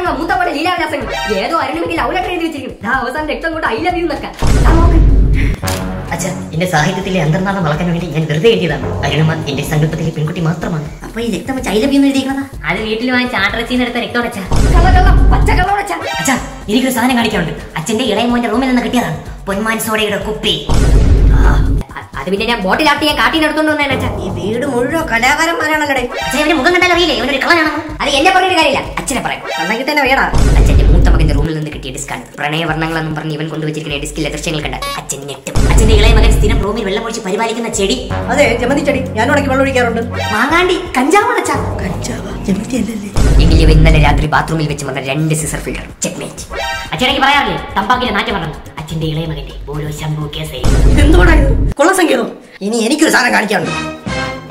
കാണുന്ന മൂത്തപോലെ ലീലാവിലാസങ്ങൾ ഏതോ അരുണമെങ്കിൽ love letter എഴുതി വെച്ചിരിക്കും ദാ അവസാനം രക്തം കൊണ്ട് ഐ ലവ് യു എന്നൊക്കെ ദാ നോക്ക്. അച്ഛ എന്റെ സാഹിത്യത്തിലെ അന്തർനാളം വളക്കാൻ വേണ്ടി ഞാൻ വെറുതെ എഴുതിയതാണ് അരുണമ എന്റെ സങ്കല്പത്തിലെ പെൺകുട്ടി മാത്രമാണ് അപ്പൊ ഈ രക്തം വെച്ച് ഐലബി എന്ന് എഴുതിയിരിക്കണതാ അത് വീട്ടിൽ വാങ്ങിച്ച ആട്ടറച്ചിന്ന് എടുത്ത രക്തം അച്ഛാ കള്ള കള്ളം പച്ച കള്ളോടച്ച അച്ഛാ എനിക്കൊരു സാധനം കാണിക്കാനുണ്ട് അച്ഛന്റെ ഇളയ മോന്റെ റൂമിൽ നിന്ന് കിട്ടിയതാണ് പൊന്മാൻ സോഡയുടെ കുപ്പി അത് പിന്നെ ഞാൻ ബോട്ടിലാട്ടി ഞാൻ കാട്ടിന് എടുത്തോണ്ട് വന്നേനെ അച്ഛാ ഈ വീട് മുഴുവൻ കലാകാരന്മാരാണല്ലേ അച്ഛൻ ഇവന്റെ മുഖം കണ്ടാൽ അറിയില്ലേ ഇവനൊരു കളനാണെന്ന് അത് എന്നെ പറഞ്ഞിട്ട് കാര്യമില്ല അച്ഛനെ പറയാം കണ്ണാക്കി തന്നെ വേടാ അച്ഛന്റെ മൂത്ത മകന്റെ റൂമിൽ നിന്ന് കിട്ടിയ ഡിസ്കാണ് പ്രണയവർണ്ണങ്ങളെന്നും പറഞ്ഞ് ഇവൻ കൊണ്ടുവച്ചിരിക്കുന്ന ഡിസ്കിലെ ദൃശ്യങ്ങൾ കണ്ട അച്ഛൻ ഞെട്ടും അച്ഛന്റെ ഇളയ മകൻ സ്ഥിരം റൂമിൽ വെള്ളമൊഴിച്ച് പരിപാലിക്കുന്ന ചെടി അതെ ജമന്തി ചെടി ഞാനും ഇടയ്ക്ക് വെള്ളം ഒഴിക്കാറുണ്ട് മാങ്ങാണ്ടി കഞ്ചാവാണ് അച്ഛാ കഞ്ചാവ ജമന്തി അല്ലല്ലേ എങ്കിൽ ഇവ ഇന്നലെ രാത്രി ബാത്റൂമിൽ വെച്ച് വന്ന രണ്ട് സിസർ ഫിൽറ്റർ ചെക്ക്മേറ്റ് അച്ഛനക്ക് പറയാറില്ലേ തമ്പാക്കിലെ നാറ്റം പറഞ്ഞു അച്ഛന്റെ ഇളയ മകന്റെ ഓരോ ശംഭു കേസേ ഇതെന്തുകൊണ്ടാ ഇത് കൊള്ള സംഗീതം ഇനി എനിക്കൊരു സാധനം കാണിക്കാറുണ്ട്